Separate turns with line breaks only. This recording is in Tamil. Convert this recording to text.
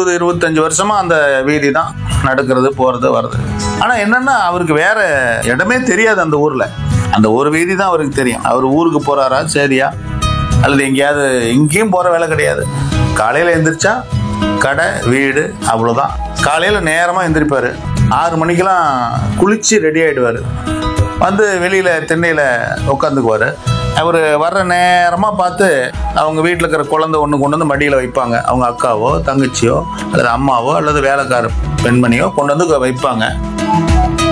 இருபது இருபத்தஞ்சு வருஷமா அந்த வீதி தான் நடக்கிறது போறது வர்றது ஆனா என்னன்னா அவருக்கு வேற இடமே தெரியாது அந்த ஊர்ல அந்த ஒரு வீதி தான் அவருக்கு தெரியும் அவர் ஊருக்கு போறாரா சரியா அல்லது எங்கேயாவது எங்கேயும் போற வேலை கிடையாது காலையில எந்திரிச்சா கடை வீடு அவ்வளவுதான் காலையில நேரமா எந்திரிப்பாரு ஆறு மணிக்கெல்லாம் குளிச்சு ரெடி ஆயிடுவாரு வந்து வெளியில திண்ணையில உட்காந்துக்குவாரு அவர் வர்ற நேரமா பார்த்து அவங்க வீட்டில் இருக்கிற குழந்தை ஒன்று கொண்டு வந்து மடியில் வைப்பாங்க அவங்க அக்காவோ தங்கச்சியோ அல்லது அம்மாவோ அல்லது வேலைக்கார பெண்மணியோ கொண்டு வந்து வைப்பாங்க